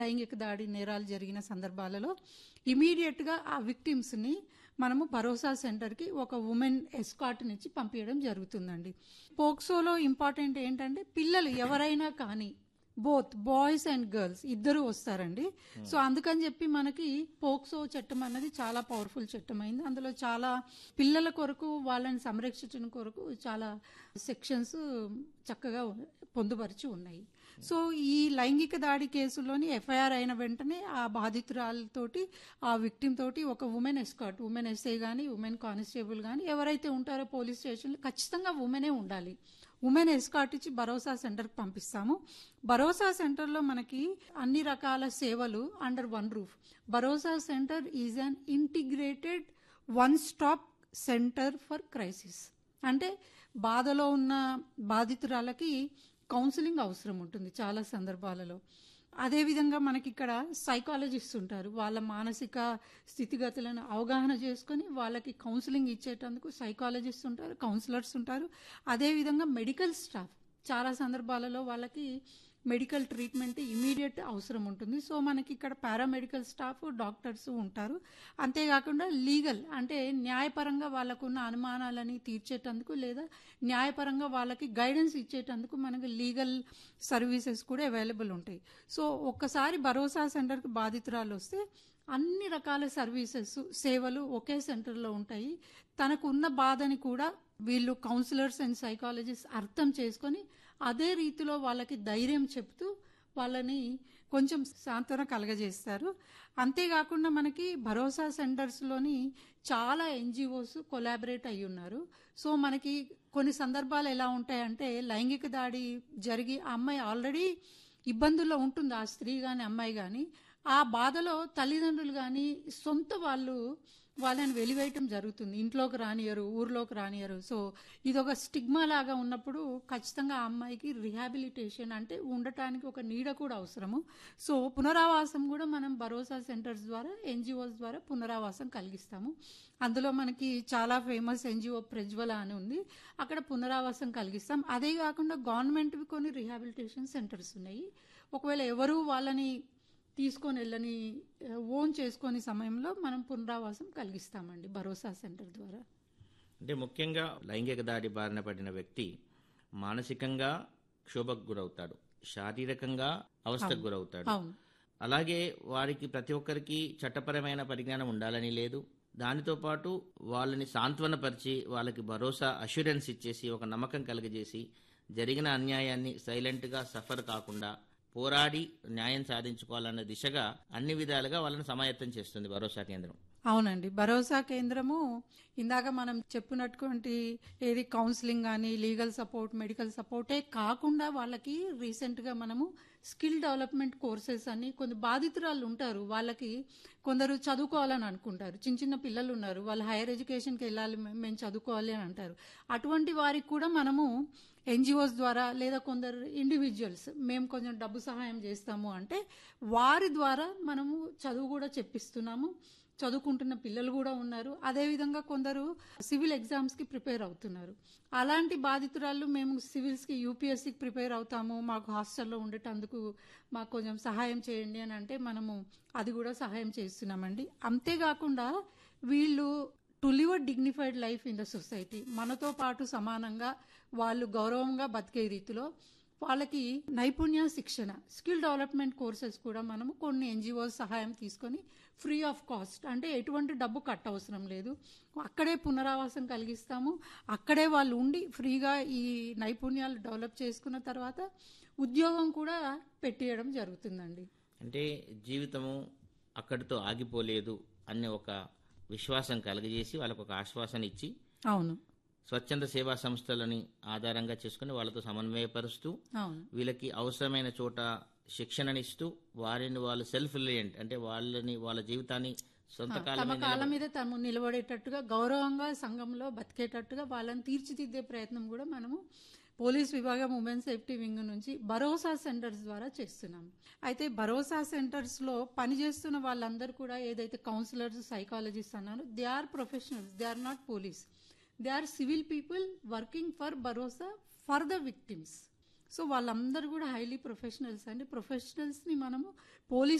లైంగిక దాడి నేరాలు జరిగిన సందర్భాలలో ఇమీడియట్గా ఆ విక్టిమ్స్ని మనము భరోసా సెంటర్కి ఒక ఉమెన్ ఎస్కాట్నిచ్చి పంపించడం జరుగుతుందండి పోక్సోలో ఇంపార్టెంట్ ఏంటంటే పిల్లలు ఎవరైనా కానీ బోత్ బాయ్స్ అండ్ గర్ల్స్ ఇద్దరు వస్తారండి సో అందుకని చెప్పి మనకి పోక్సో చట్టం అన్నది చాలా పవర్ఫుల్ చట్టం అయింది అందులో చాలా పిల్లల కొరకు వాళ్ళని సంరక్షించడం కొరకు చాలా సెక్షన్స్ చక్కగా పొందుపరిచి ఉన్నాయి సో ఈ లైంగిక దాడి కేసులోని ఎఫ్ఐఆర్ అయిన వెంటనే ఆ బాధితురాలతోటి ఆ విక్టిమ్ తోటి ఒక ఉమెన్ ఎస్కాట్ ఉమెన్ ఎస్ఐ కానీ ఉమెన్ కానిస్టేబుల్ కానీ ఎవరైతే ఉంటారో పోలీస్ స్టేషన్లో ఖచ్చితంగా ఉమెనే ఉండాలి ఉమెన్ ఎస్కాట్ ఇచ్చి భరోసా సెంటర్కి పంపిస్తాము భరోసా సెంటర్లో మనకి అన్ని రకాల సేవలు under one roof Bharosa centre is an integrated one stop centre for crisis అంటే బాధలో ఉన్న బాధితురాలకి కౌన్సిలింగ్ అవసరం ఉంటుంది చాలా సందర్భాలలో అదేవిధంగా మనకి ఇక్కడ సైకాలజిస్ట్ ఉంటారు వాళ్ళ మానసిక స్థితిగతులను అవగాహన చేసుకొని వాళ్ళకి కౌన్సిలింగ్ ఇచ్చేటందుకు సైకాలజిస్ట్ ఉంటారు కౌన్సిలర్స్ ఉంటారు అదేవిధంగా మెడికల్ స్టాఫ్ చాలా సందర్భాలలో వాళ్ళకి మెడికల్ ట్రీట్మెంట్ ఇమీడియట్ అవసరం ఉంటుంది సో మనకి ఇక్కడ పారామెడికల్ స్టాఫ్ డాక్టర్స్ ఉంటారు అంతేకాకుండా లీగల్ అంటే న్యాయపరంగా వాళ్ళకున్న అనుమానాలని తీర్చేటందుకు లేదా న్యాయపరంగా వాళ్ళకి గైడెన్స్ ఇచ్చేటందుకు మనకి లీగల్ సర్వీసెస్ కూడా అవైలబుల్ ఉంటాయి సో ఒక్కసారి భరోసా సెంటర్కి బాధితురాలు వస్తే అన్ని రకాల సర్వీసెస్ సేవలు ఒకే సెంటర్లో ఉంటాయి తనకు ఉన్న బాధని కూడా వీళ్ళు కౌన్సిలర్స్ అండ్ సైకాలజిస్ట్ అర్థం చేసుకొని అదే రీతిలో వాళ్ళకి ధైర్యం చెప్తూ వాళ్ళని కొంచెం సాంత్వన కలగజేస్తారు అంతేకాకుండా మనకి భరోసా సెంటర్స్లోని చాలా ఎన్జిఓస్ కొలాబరేట్ అయి ఉన్నారు సో మనకి కొన్ని సందర్భాలు ఎలా ఉంటాయంటే లైంగిక దాడి జరిగి ఆ అమ్మాయి ఆల్రెడీ ఇబ్బందుల్లో ఉంటుంది ఆ స్త్రీ కానీ అమ్మాయి కానీ ఆ బాధలో తల్లిదండ్రులు కానీ సొంత వాళ్ళు వాళ్ళని వెలివేయటం జరుగుతుంది ఇంట్లోకి రానియరు ఊర్లోకి రానియరు సో ఇది ఒక స్టిగ్మా లాగా ఉన్నప్పుడు ఖచ్చితంగా ఆ అమ్మాయికి రిహాబిలిటేషన్ అంటే ఉండటానికి ఒక నీడ కూడా అవసరము సో పునరావాసం కూడా మనం భరోసా సెంటర్స్ ద్వారా ఎన్జిఓస్ ద్వారా పునరావాసం కలిగిస్తాము అందులో మనకి చాలా ఫేమస్ ఎన్జిఓ ప్రజ్వల అని ఉంది అక్కడ పునరావాసం కలిగిస్తాం అదే కాకుండా గవర్నమెంట్వి కొన్ని రిహాబిలిటేషన్ సెంటర్స్ ఉన్నాయి ఒకవేళ ఎవరు వాళ్ళని తీసుకొని వెళ్ళని ఓన్ చేసుకొని సమయంలో మనం పునరావాసం కలిగిస్తామండి భరోసా సెంటర్ ద్వారా అంటే ముఖ్యంగా లైంగిక దాడి బారిన పడిన వ్యక్తి మానసికంగా క్షోభకు గురవుతాడు శారీరకంగా అవస్థకు గురవుతాడు అవును అలాగే వారికి ప్రతి ఒక్కరికి చట్టపరమైన పరిజ్ఞానం ఉండాలని లేదు దానితో పాటు వాళ్ళని సాంత్వనపరిచి వాళ్ళకి భరోసా అష్యూరెన్స్ ఇచ్చేసి ఒక నమ్మకం కలిగజేసి జరిగిన అన్యాయాన్ని సైలెంట్గా సఫర్ కాకుండా పోరాడి న్యాయం సాధించుకోవాలన్న దిశగా అన్ని విధాలుగా వాళ్ళని సమాయత్తం చేస్తుంది భరోసా కేంద్రం అవునండి భరోసా కేంద్రము ఇందాక మనం చెప్పినటువంటి ఏది కౌన్సిలింగ్ కానీ లీగల్ సపోర్ట్ మెడికల్ సపోర్టే కాకుండా వాళ్ళకి రీసెంట్గా మనము స్కిల్ డెవలప్మెంట్ కోర్సెస్ అని కొన్ని బాధితురాలు ఉంటారు వాళ్ళకి కొందరు చదువుకోవాలని అనుకుంటారు చిన్న చిన్న పిల్లలు ఉన్నారు వాళ్ళు హైయర్ ఎడ్యుకేషన్కి వెళ్ళాలి మే- మేము చదువుకోవాలి అని అంటారు అటువంటి వారికి కూడా మనము ఎన్జిఓస్ ద్వారా లేదా కొందరు ఇండివిజువల్స్ మేము కొంచెం డబ్బు సహాయం చేస్తాము అంటే వారి ద్వారా మనము చదువు కూడా చెప్పిస్తున్నాము చదువుకుంటున్న పిల్లలు కూడా ఉన్నారు అదేవిధంగా కొందరు సివిల్ ఎగ్జామ్స్కి ప్రిపేర్ అవుతున్నారు అలాంటి బాధితురాళ్ళు మేము సివిల్స్కి యూపీఎస్సీకి ప్రిపేర్ అవుతాము మాకు హాస్టల్లో ఉండేటందుకు మాకు కొంచెం సహాయం చేయండి అని అంటే మనము అది కూడా సహాయం చేస్తున్నామండి అంతేకాకుండా వీళ్ళు to live a dignified life in the society మనతో పాటు సమానంగా వాళ్ళు గౌరవంగా బతికే రీతిలో వాళ్ళకి నైపుణ్య శిక్షణ స్కిల్ డెవలప్మెంట్ కోర్సెస్ కూడా మనము కొన్ని ఎన్జిఓస్ సహాయం తీసుకొని ఫ్రీ ఆఫ్ కాస్ట్ అంటే ఎటువంటి డబ్బు కట్ అవసరం లేదు అక్కడే పునరావాసం కలిగిస్తాము అక్కడే వాళ్ళు ఉండి ఫ్రీగా ఈ నైపుణ్యాలు డెవలప్ చేసుకున్న తర్వాత ఉద్యోగం కూడా పెట్టేయడం జరుగుతుందండి అంటే జీవితము అక్కడితో ఆగిపోలేదు అనే ఒక విశ్వాసం కలుగజేసి వాళ్ళకు ఒక ఆశ్వాసన ఇచ్చి అవును స్వచ్ఛంద సేవా సంస్థలని ఆధారంగా చేసుకుని వాళ్ళతో సమన్వయపరుస్తూ అవును వీళ్ళకి అవసరమైన చోట శిక్షణనిస్తూ వారిని వాళ్ళు సెల్ఫ్ రిలయంట్ అంటే వాళ్ళని వాళ్ళ జీవితాన్ని సొంత కాలం తమ కాళ్ళ మీద తమ నిలబడేటట్టుగా గౌరవంగా సంఘంలో బతికేటట్టుగా వాళ్ళని తీర్చిదిద్దే ప్రయత్నం కూడా మనము పోలీస్ విభాగం ఉమెన్ సేఫ్టీ వింగ్ నుంచి భరోసా సెంటర్స్ ద్వారా చేస్తున్నాం అయితే భరోసా సెంటర్స్ లో పనిచేస్తున్న వాళ్ళందరూ కూడా ఏదైతే కౌన్సిలర్స్ సైకాలజిస్ట్ అన్నారో they are professionals they are not police they are civil people working for Bharosa for the victims so వాళ్ళందరూ కూడా హైలీ ప్రొఫెషనల్స్ అండి ప్రొఫెషనల్స్ని మనము పోలీస్